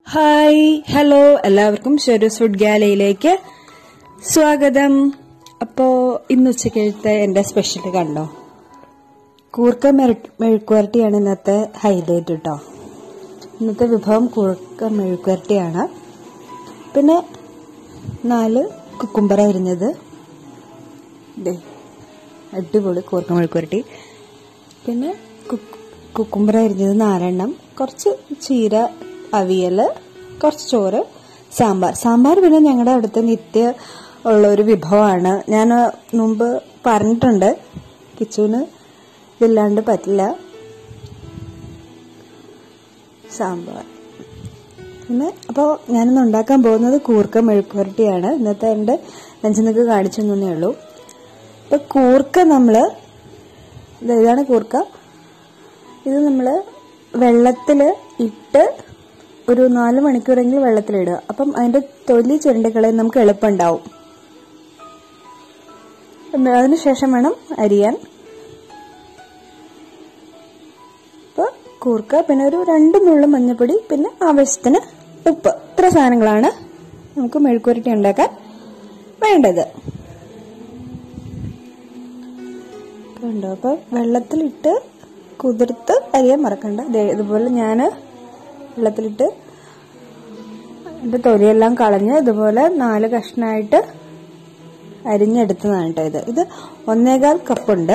hi hello എല്ലാവർക്കും ഷെറൂസ് food ഗാലയിലേക്ക് സ്വാഗതം അപ്പോ ഇന്ന് ഉച്ചക്കത്തെ എന്റെ സ്പെഷ്യൽ കണ്ടോ കൂർക്ക മെഴു- മെഴുക്കുവരട്ടിയാണ് ഇന്നത്തെ ഹൈലൈറ്റ് കേട്ടോ ഇന്നത്തെ വിഭവം കൂർക്ക മെഴുക്കുവരട്ടിയാണ് പിന്നെ നാല് കുക്കുംബർ അരിഞ്ഞത് ദേ, അടിപൊളി കൂർക്ക മെഴുക്കുവരട്ടി പിന്നെ കുക്ക് കുക്കുംബർ അരിഞ്ഞത് നാലെണ്ണം കുറച്ച് ചീര അവിയൽ കുറച്ച് ചോറ് സാമ്പാർ സാമ്പാർ പിന്നെ ഞങ്ങളുടെ അവിടുത്തെ നിത്യ ഉള്ള ഒരു വിഭവമാണ് ഞാൻ മുമ്പ് പറഞ്ഞിട്ടുണ്ട് കിച്ചുവിന് ഇതില്ലാണ്ട് പറ്റില്ല സാമ്പാർ പിന്നെ അപ്പോൾ ഞാനിന്ന് ഉണ്ടാക്കാൻ പോകുന്നത് കൂർക്ക മെഴുക്കുവരട്ടിയാണ് ഇന്നത്തെ എൻ്റെ ലഞ്ചിനൊക്കെ കാണിച്ചു തന്നേ ഉള്ളൂ അപ്പോൾ കൂർക്ക നമ്മൾ ഇതാണ് കൂർക്ക ഇത് നമ്മൾ വെള്ളത്തിൽ ഇട്ട് ഒരു നാല് മണിക്കൂറെങ്കിലും വെള്ളത്തിലിടുക അപ്പം അതിന്റെ തൊലി ചുരണ്ടിക്കളയാൻ നമുക്ക് എളുപ്പമുണ്ടാവും എന്ന് അതിനുശേഷം വേണം അരിയാൻ അപ്പോൾ കൂർക്ക പിന്നെ ഒരു രണ്ട് നുള്ളു മഞ്ഞപ്പൊടി പിന്നെ ആവശ്യത്തിന് ഉപ്പ് ഇത്ര സാധനങ്ങളാണ് നമുക്ക് മെഴുക്കുരട്ടി ഉണ്ടാക്കാൻ വേണ്ടത് കണ്ടോ അപ്പൊ വെള്ളത്തിലിട്ട് കുതിർത്ത് അരിയാൻ മറക്കണ്ട ദേ ഇതുപോലെ ഞാൻ വെള്ളത്തിലിട്ട് എൻ്റെ തൊലിയെല്ലാം കളഞ്ഞ് ഇതുപോലെ നാല് കഷ്ണമായിട്ട് അരിഞ്ഞെടുത്തതാണ് കേട്ടോ ഇത് ഇത് ഒന്നേകാൽ കപ്പുണ്ട്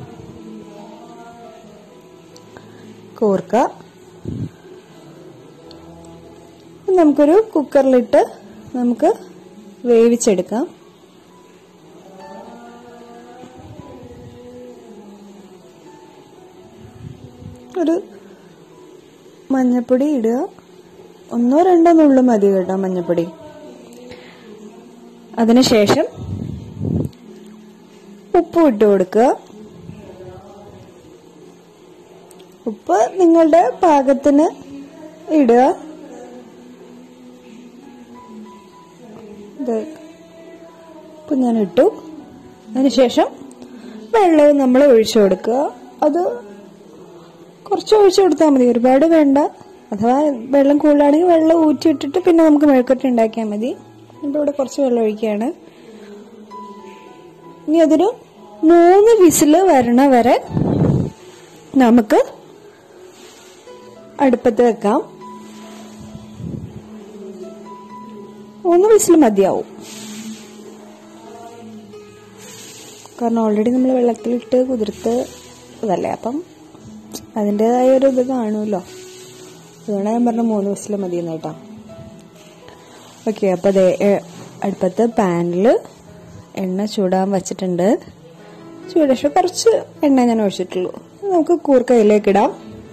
കൂർക്ക നമുക്കൊരു കുക്കറിലിട്ട് നമുക്ക് വേവിച്ചെടുക്കാം ഒരു മഞ്ഞപ്പൊടി ഇടുക ഒന്നോ രണ്ടോ നുള്ളു മതി കേട്ടോ മഞ്ഞപ്പൊടി അതിനുശേഷം ഉപ്പ് ഇട്ട് കൊടുക്കുക ഉപ്പ് നിങ്ങളുടെ പാകത്തിന് ഇടുക ഇത് ഉപ്പ് ഞാൻ ഇട്ടു അതിനുശേഷം വെള്ളവും നമ്മൾ ഒഴിച്ചു കൊടുക്കുക അത് കുറച്ച് ഒഴിച്ചു കൊടുത്താൽ മതി ഒരുപാട് വേണ്ട അഥവാ വെള്ളം കൂടുതലാണെങ്കിൽ വെള്ളം ഊറ്റിയിട്ടിട്ട് പിന്നെ നമുക്ക് മെഴുക്കട്ടി ഉണ്ടാക്കിയാൽ മതി എൻ്റെ ഇവിടെ കുറച്ച് വെള്ളം ഒഴിക്കുകയാണ് ഇനി അതൊരു മൂന്ന് വിസില് വരണ വരെ നമുക്ക് അടുപ്പത്ത് വെക്കാം മൂന്ന് വിസിൽ മതിയാവും കാരണം ഓൾറെഡി നമ്മൾ വെള്ളത്തിലിട്ട് കുതിർത്ത് ഇതല്ലേ അപ്പം അതിൻ്റെതായ ഒരു ഇത് കാണുമല്ലോ അതുകൊണ്ട് ഞാൻ പറഞ്ഞ മൂന്ന് വിസിൽ മതി എന്ന് കേട്ടോ ഓക്കെ അപ്പോൾ അതെ അടുപ്പത്ത് പാനിൽ എണ്ണ ചൂടാൻ വെച്ചിട്ടുണ്ട് ചൂടേഷം കുറച്ച് എണ്ണ ഞാൻ ഒഴിച്ചിട്ടുള്ളൂ നമുക്ക് കൂർക്ക ഇതിലേക്ക് ഇടാം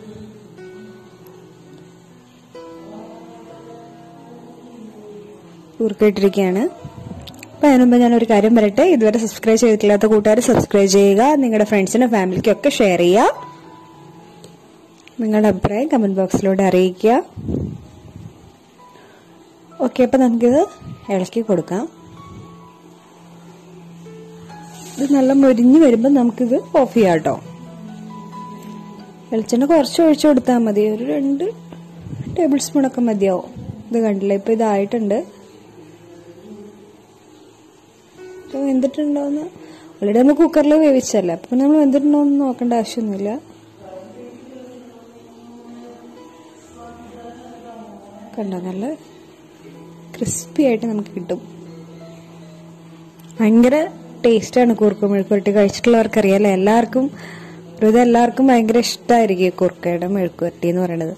കൂർക്ക ഇട്ടിരിക്കുകയാണ് അപ്പം അതിന് മുമ്പ് ഞാനൊരു കാര്യം പറയട്ടെ ഇതുവരെ സബ്സ്ക്രൈബ് ചെയ്തിട്ടില്ലാത്ത കൂട്ടുകാർ സബ്സ്ക്രൈബ് ചെയ്യുക നിങ്ങളുടെ ഫ്രണ്ട്സിനും ഫാമിലിക്കും ഒക്കെ ഷെയർ ചെയ്യുക നിങ്ങളുടെ അഭിപ്രായം കമന്റ് ബോക്സിലൂടെ അറിയിക്കുക ഓക്കെ അപ്പം നമുക്കിത് ഇളക്കി കൊടുക്കാം ഇത് നല്ല മുരിഞ്ഞ് വരുമ്പോൾ നമുക്കിത് ഓഫ് ചെയ്യാം കേട്ടോ വെളിച്ചെണ്ണ കുറച്ച് ഒഴിച്ചു കൊടുത്താൽ മതി ഒരു രണ്ട് ടേബിൾ സ്പൂൺ ഒക്കെ മതിയാവും ഇത് കണ്ടില്ല ഇപ്പം ഇതായിട്ടുണ്ട് ഇത് വെന്തിട്ടുണ്ടോയെന്ന് ഓൾറെഡി നമ്മൾ കുക്കറിൽ വേവിച്ചല്ലേ അപ്പം നമ്മൾ വെന്തിട്ടുണ്ടോ എന്ന് നോക്കേണ്ട ആവശ്യമൊന്നുമില്ല കണ്ടോ നല്ല ക്രിസ്പി ആയിട്ട് നമുക്ക് കിട്ടും ഭയങ്കര ടേസ്റ്റാണ് കൂർക്ക മെഴുക്കുവരട്ടി കഴിച്ചിട്ടുള്ളവർക്ക് അറിയാലോ എല്ലാവർക്കും ഇത് എല്ലാവർക്കും ഭയങ്കര ഇഷ്ടമായിരിക്കും ഈ കൂർക്കയുടെ മെഴുക്കുവരട്ടി എന്ന് പറയണത്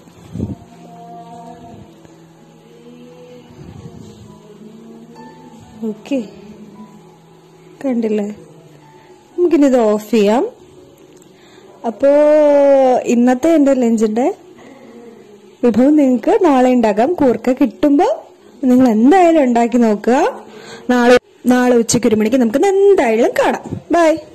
ഓക്കെ കണ്ടില്ലേ നമുക്കിനി ഇത് ഓഫ് ചെയ്യാം അപ്പോ ഇന്നത്തെ എൻ്റെ ലഞ്ചിന്റെ വിഭവം നിങ്ങൾക്ക് നാളെ ഉണ്ടാക്കാം കൂർക്ക കിട്ടുമ്പോൾ നിങ്ങൾ എന്തായാലും ഉണ്ടാക്കി നോക്കുക നാളെ നാളെ ഉച്ചയ്ക്ക് ഒരു മണിക്ക് നമുക്ക് എന്തായാലും കാണാം ബൈ